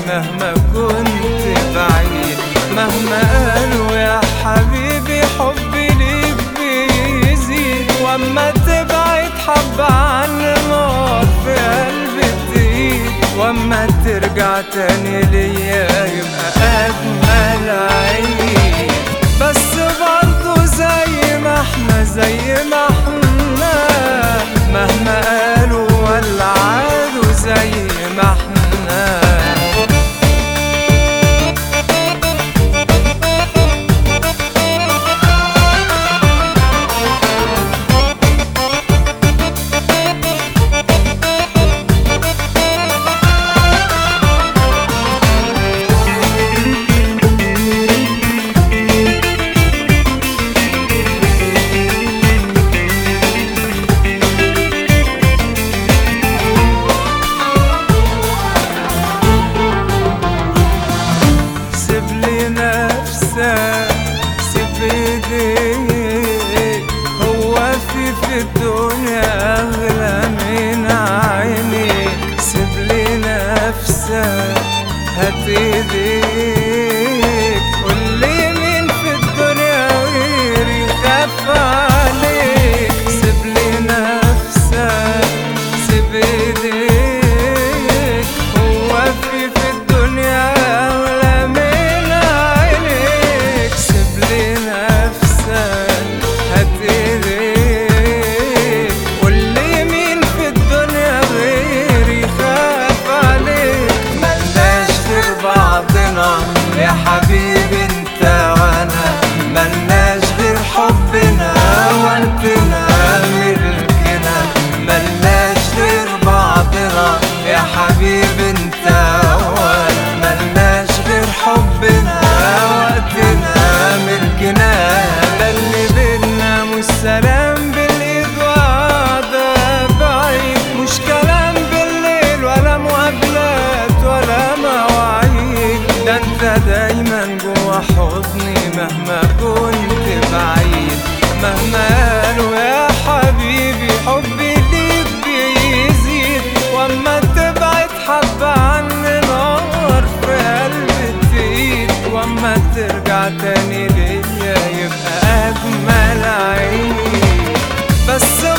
مهما كنت بعيد مهما قالوا يا حبيبي حبي ليك بيزيد واما تبعد حب عن نار في قلبي تزيد واما ترجع تاني ليا يبقى اجمل عيد بس برضه زي ما احنا زي ما احنا مهما قالوا ولا عادوا زي ما احنا سيب لي نفسك سيب ايديك هو في في الدنيا اغلى من عينيك سيب لي نفسك هات ايديك قول لي مين في الدنيا غيري خاف عليك سيب لي نفسك سيب ايديك هو في في الدنيا أغلى من عينيك سيب لي نفسك هات ايديك قول لي مين في الدنيا غيري خاف عليك ملناش غير بعضنا يا حبيبي انت وانا ملناش غير حبنا وقتنا ملكنا ملناش غير بعضنا يا حبيبي انت وانا ملناش غير حبنا وقتنا ملكنا ده اللي بينا مش سلام بالايد وقعدة بعيد مش كلام بالليل ولا مقابلات ولا مواعيد ده انت دايما جوا حضني مهما كنت بعيد مهما قالوا يا حبيبي حبي ليك بيزيد واما تبعد حبة عني نار في قلبي تزيد واما ترجع تاني ليا يبقى اجمل عيد بس